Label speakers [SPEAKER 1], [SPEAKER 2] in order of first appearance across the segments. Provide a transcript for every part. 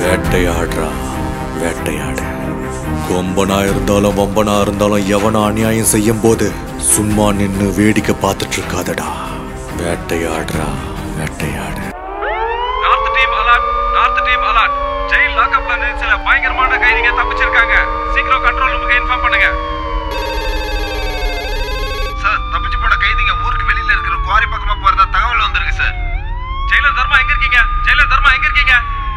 [SPEAKER 1] வேட்டையாடுறா வேட்டையாடு கொம்பனா இருந்தாலும் வம்பனா இருந்தாலும் எவன அநியாயம் செய்யும் போது சும்மா நின்னு வேடிக்கை பார்த்துட்டு இருக்காதடா வேட்டையாடுறா வேட்டையாடு
[SPEAKER 2] north team alert north team alert jail லாக்அப்ல இருந்து சில பயங்கரமான கைதிங்க தப்பிச்சிருக்காங்க சீக்கிரம் கண்ட்ரோல் ரூமுக்கு இன்ஃபார்ம் பண்ணுங்க சார் தப்பிச்சு போன கைதிங்க ஊருக்கு வெளியில இருக்கிற குவாரி பக்கமா போறதா தகவல் வந்திருக்கு சார் ஜெயிலர் தர்மா எங்க இருக்கீங்க ஜெயிலர் தர்மா எங்க இருக்கீங்க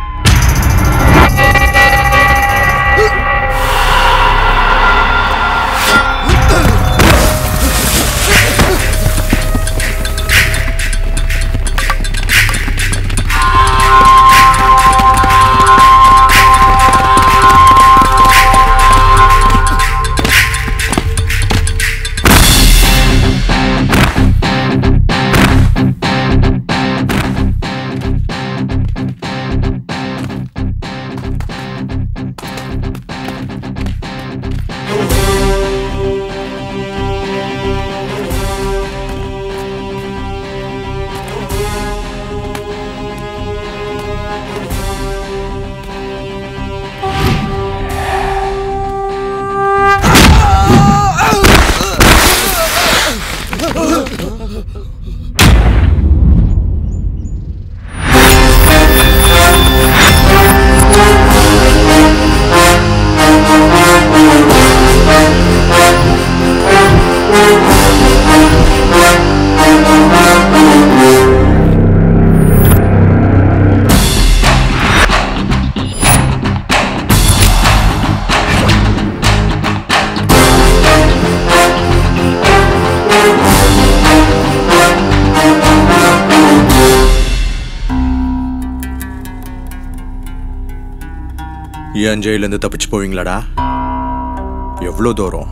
[SPEAKER 1] ஏன் ஜெயிலேருந்து தப்பிச்சு போவீங்களாடா எவ்வளோ தூரம்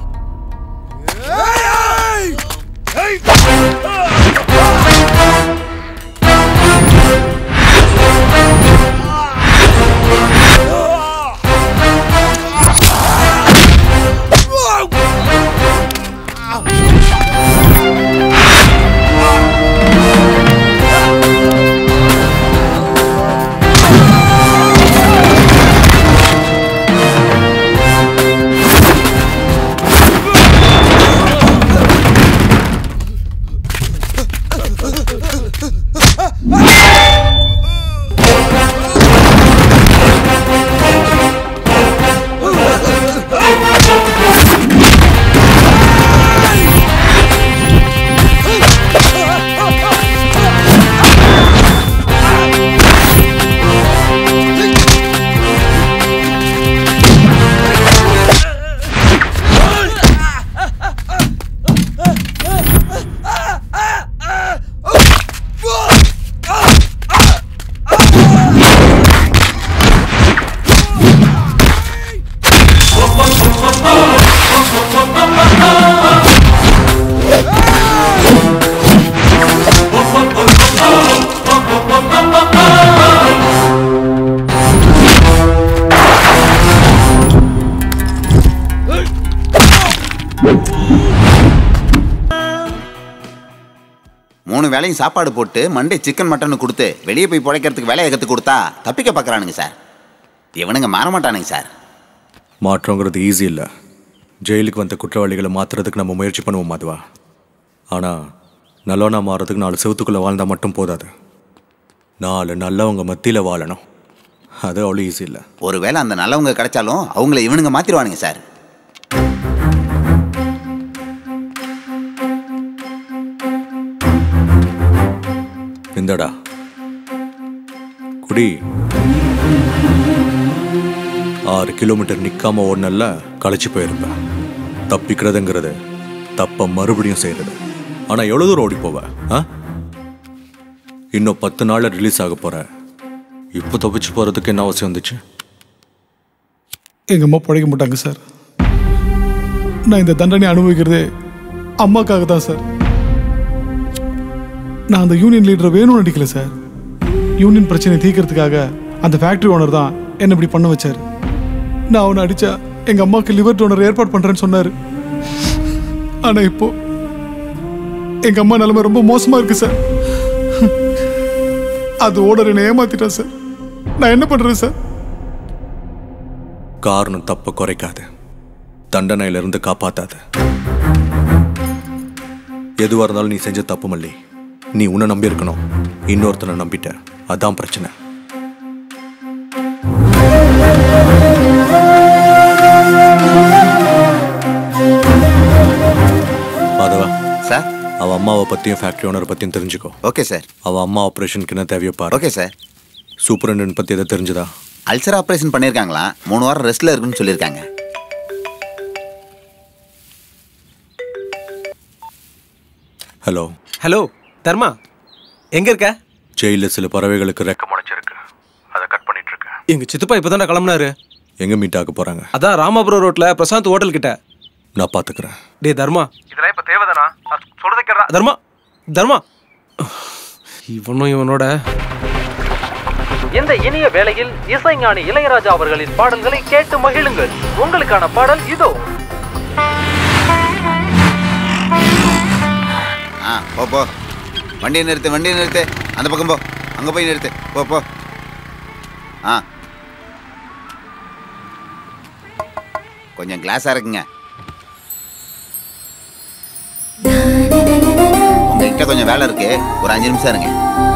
[SPEAKER 3] மூணு வேளையும் சாப்பாடு போட்டு மண்டே சிக்கன் மட்டன் கொடுத்து வெளியே போய் பிழைக்கிறதுக்கு வேலையை கற்றுக் கொடுத்தா தப்பிக்க பார்க்குறானுங்க சார் இவனுங்க மாற மாட்டானுங்க சார்
[SPEAKER 1] மாற்றங்கிறது ஈஸி இல்லை ஜெயிலுக்கு வந்த குற்றவாளிகளை மாற்றுறதுக்கு நம்ம முயற்சி பண்ணுவோம் மாதுவா ஆனால் நல்லவனா மாறுறதுக்கு நாலு செவத்துக்குள்ளே வாழ்ந்தால் மட்டும் போதாது நாலு நல்லவங்க மத்தியில் வாழணும் அது அவ்வளோ ஈஸி இல்லை
[SPEAKER 3] ஒருவேளை அந்த நல்லவங்க கிடைச்சாலும் அவங்கள இவனுங்க மாத்திருவானுங்க சார்
[SPEAKER 1] இந்தடா குடி ஆறு கிலோமீட்டர் நிக்காம ஓடனல்ல களைச்சு போயிருப்பேன் தப்பிக்கிறதுங்கிறது தப்ப மறுபடியும் செய்யறது ஆனா எவ்வளவு தூரம் ஓடி போவ ஆ? இன்னும் பத்து நாள்ல ரிலீஸ் ஆக போற இப்போ தப்பிச்சு போறதுக்கு என்ன அவசியம் வந்துச்சு
[SPEAKER 4] எங்கள் அம்மா பிழைக்க மாட்டாங்க சார் நான் இந்த தண்டனை அனுபவிக்கிறதே அம்மாக்காக தான் சார் நான் அந்த யூனியன் லீடரை வேணும்னு அடிக்கல சார் யூனியன் பிரச்சனை தீர்க்கறதுக்காக அந்த ஃபேக்டரி ஓனர் தான் என்ன இப்படி பண்ண வச்சார் நான் அவனை அடிச்சா எங்க அம்மாவுக்கு லிவர் டோனர் ஏற்பாடு பண்றேன்னு சொன்னாரு ஆனா இப்போ எங்க அம்மா நிலைமை ரொம்ப மோசமா இருக்கு சார் அது ஓனர் என்னை ஏமாத்திட்டான் சார் நான் என்ன பண்றேன் சார்
[SPEAKER 1] காரணம் தப்ப குறைக்காது தண்டனையிலிருந்து காப்பாத்தாது எதுவாக இருந்தாலும் நீ செஞ்ச தப்பு மல்லி நீ உன்னை நம்பி இருக்கணும் இன்னொருத்தனை நம்பிட்ட அதான் பிரச்சனை மாதவா
[SPEAKER 3] சார்
[SPEAKER 1] அவ அம்மாவை பத்தியும் ஃபேக்டரி ஓனர் பத்தியும் தெரிஞ்சுக்கோ
[SPEAKER 3] ஓகே சார்
[SPEAKER 1] அவ அம்மா ஆபரேஷனுக்கு என்ன தேவையோ பாரு
[SPEAKER 3] ஓகே சார்
[SPEAKER 1] சூப்பரண்டன் பத்தி எதை தெரிஞ்சுதா
[SPEAKER 3] அல்சர் ஆப்ரேஷன் பண்ணியிருக்காங்களா மூணு வாரம் ரெஸ்ட்ல இருக்குன்னு சொல்லியிருக்காங்க
[SPEAKER 1] ஹலோ
[SPEAKER 5] ஹலோ தர்மா எங்க இருக்க
[SPEAKER 1] ஜெயில சில பறவைகளுக்கு ரெக்க முளைச்சிருக்கு அதை கட் பண்ணிட்டு இருக்கேன்
[SPEAKER 5] எங்க சித்தப்பா இப்பதானே கிளம்புனாரு
[SPEAKER 1] எங்க மீட் ஆக போறாங்க
[SPEAKER 5] அதான் ராமாபுரம் ரோட்ல பிரசாந்த் ஹோட்டல் கிட்ட
[SPEAKER 1] நான் பாத்துக்கிறேன்
[SPEAKER 5] டேய் தர்மா
[SPEAKER 2] இதெல்லாம் இப்ப தேவைதானா நான் சொல்றதை கேட்றா
[SPEAKER 5] தர்மா தர்மா இவனும் இவனோட
[SPEAKER 6] இந்த இனிய வேளையில் இசைஞானி இளையராஜா அவர்களின் பாடல்களை கேட்டு மகிழுங்கள் உங்களுக்கான பாடல் இதோ
[SPEAKER 3] ஆ போ போ வண்டியை நிறுத்து வண்டியை நிறுத்து அந்த பக்கம் போ அங்கே போய் நிறுத்து போ போ ஆ கொஞ்சம் கிளாஸாக இருக்குங்க உங்ககிட்ட கொஞ்சம் வேலை இருக்கு ஒரு அஞ்சு நிமிஷம் இருங்க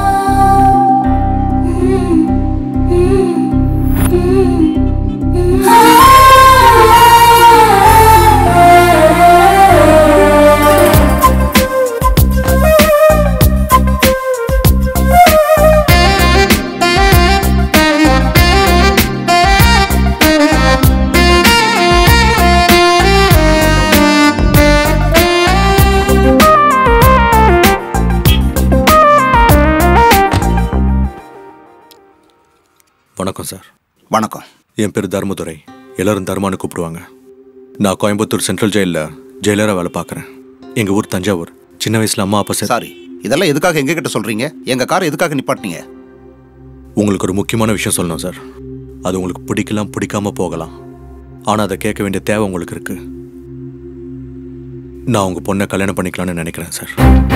[SPEAKER 1] வணக்கம் சார்
[SPEAKER 3] வணக்கம்
[SPEAKER 1] என் பேர் தர்மதுரை எல்லாரும் தர்மான்னு கூப்பிடுவாங்க நான் கோயம்புத்தூர் சென்ட்ரல் ஜெயிலில் ஜெயிலராக வேலை பார்க்குறேன் எங்கள் ஊர் தஞ்சாவூர் சின்ன வயசில் அம்மா அப்பா சார்
[SPEAKER 7] சாரி இதெல்லாம் எதுக்காக எங்க கிட்ட சொல்றீங்க எங்க கார் எதுக்காக நிப்பாட்டினீங்க
[SPEAKER 1] உங்களுக்கு ஒரு முக்கியமான விஷயம் சொல்லணும் சார் அது உங்களுக்கு பிடிக்கலாம் பிடிக்காம போகலாம் ஆனால் அதை கேட்க வேண்டிய தேவை உங்களுக்கு இருக்கு நான் உங்கள் பொண்ணை கல்யாணம் பண்ணிக்கலாம்னு நினைக்கிறேன் சார்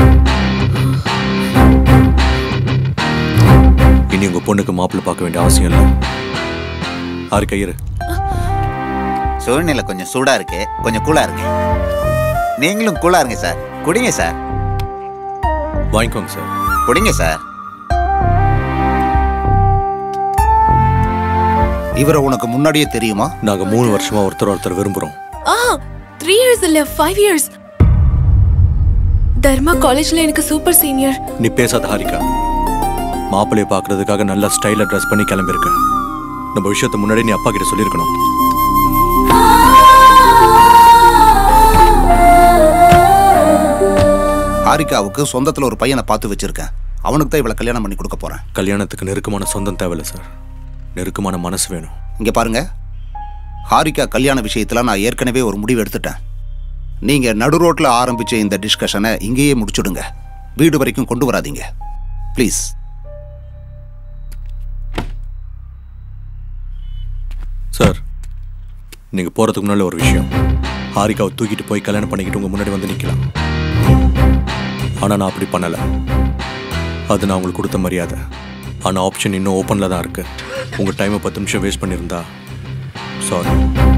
[SPEAKER 1] இனி உங்கள் பொண்ணுக்கு மாப்பிள்ளை பார்க்க வேண்டிய அவசியம் இல்லை ஆறு கயிறு
[SPEAKER 3] சூழ்நிலை கொஞ்சம் சூடாக இருக்கு கொஞ்சம் கூலாக இருங்க நீங்களும் கூலாக இருங்க சார் குடிங்க சார்
[SPEAKER 1] வாங்கிக்கோங்க சார்
[SPEAKER 3] குடிங்க சார்
[SPEAKER 7] இவரை உனக்கு முன்னாடியே தெரியுமா
[SPEAKER 1] நாங்கள் மூணு வருஷமாக ஒருத்தர் ஒருத்தர் விரும்புகிறோம்
[SPEAKER 8] ஆ த்ரீ இயர்ஸ் இல்ல ஃபைவ் இயர்ஸ் தர்மா காலேஜ்ல எனக்கு சூப்பர் சீனியர்
[SPEAKER 1] நீ பேசாத ஹாரிகா மாப்பிள்ளையை பார்க்கறதுக்காக நல்லா ஸ்டைலாக ட்ரெஸ் பண்ணி கிளம்பியிருக்க நம்ம விஷயத்தை முன்னாடி நீ அப்பா கிட்ட சொல்லியிருக்கணும்
[SPEAKER 7] ஹாரிகாவுக்கு சொந்தத்துல ஒரு பையனை பார்த்து வச்சிருக்கேன் அவனுக்கு தான் இவளை கல்யாணம் பண்ணி கொடுக்க போறேன்
[SPEAKER 1] கல்யாணத்துக்கு நெருக்கமான சொந்தம் தேவையில்ல சார் நெருக்கமான மனசு வேணும்
[SPEAKER 7] இங்க பாருங்க ஹாரிகா கல்யாண விஷயத்துல நான் ஏற்கனவே ஒரு முடிவு எடுத்துட்டேன் நீங்க நடு ரோட்ல ஆரம்பிச்ச இந்த டிஸ்கஷனை இங்கேயே முடிச்சுடுங்க வீடு வரைக்கும் கொண்டு வராதீங்க ப்ளீஸ்
[SPEAKER 1] சார் நீங்கள் போகிறதுக்கு முன்னாடி ஒரு விஷயம் ஹாரிகாவை தூக்கிட்டு போய் கல்யாணம் பண்ணிக்கிட்டு உங்கள் முன்னாடி வந்து நிற்கலாம் ஆனால் நான் அப்படி பண்ணலை அது நான் உங்களுக்கு கொடுத்த மரியாதை ஆனால் ஆப்ஷன் இன்னும் ஓப்பனில் தான் இருக்கு உங்கள் டைமை பத்து நிமிஷம் வேஸ்ட் பண்ணியிருந்தா சாரி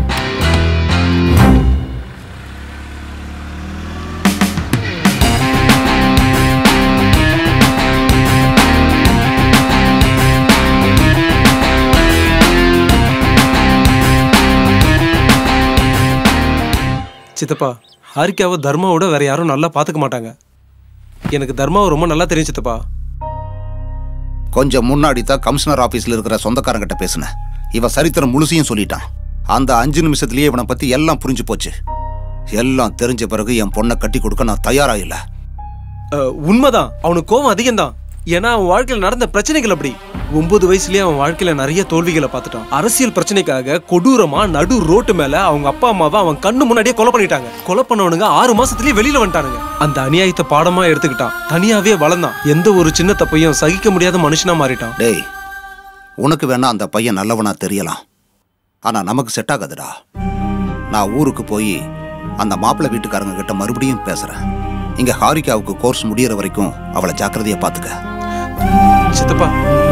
[SPEAKER 5] சித்தப்பா ஹாரிகாவை தர்மாவோட வேற யாரும் நல்லா பார்த்துக்க மாட்டாங்க எனக்கு தர்மாவை ரொம்ப நல்லா தெரியும் சித்தப்பா
[SPEAKER 7] கொஞ்சம் முன்னாடி தான் கமிஷனர் ஆபீஸ்ல இருக்கிற சொந்தக்காரங்கிட்ட பேசினேன் இவன் சரித்திரம் முழுசையும் சொல்லிட்டான் அந்த அஞ்சு நிமிஷத்துலயே இவனை பத்தி எல்லாம் புரிஞ்சு போச்சு எல்லாம் தெரிஞ்ச பிறகு என் பொண்ணை கட்டி கொடுக்க நான் தயாரா இல்ல
[SPEAKER 5] அஹ், உண்மைதான் அவனுக்கு கோவம் அதிகம்தான் ஏன்னா அவன் வாழ்க்கையில் நடந்த பிரச்சனைகள் அப்படி ஒன்பது வயசுலயே அவன் வாழ்க்கையில நிறைய தோல்விகளை பார்த்துட்டான் அரசியல் பிரச்சனைக்காக கொடூரமா நடு ரோட்டு மேல அவங்க அப்பா அம்மாவை அவன் கண்ணு முன்னாடியே கொலை பண்ணிட்டாங்க கொலை பண்ணவனுங்க ஆறு மாசத்துலயே வெளியில வந்துட்டானுங்க அந்த அநியாயத்தை பாடமா எடுத்துக்கிட்டான் தனியாவே வளர்ந்தான் எந்த ஒரு சின்ன தப்பையும் சகிக்க முடியாத மனுஷனா மாறிட்டான்
[SPEAKER 7] டேய் உனக்கு வேணா அந்த பையன் நல்லவனா தெரியலாம் ஆனா நமக்கு செட் ஆகாதுடா நான் ஊருக்கு போய் அந்த மாப்பிள்ளை வீட்டுக்காரங்க கிட்ட மறுபடியும் பேசுறேன் இங்க ஹாரிகாவுக்கு கோர்ஸ் முடியற வரைக்கும் அவளை ஜாக்கிரதையா பாத்துக்க
[SPEAKER 5] சித்தப்பா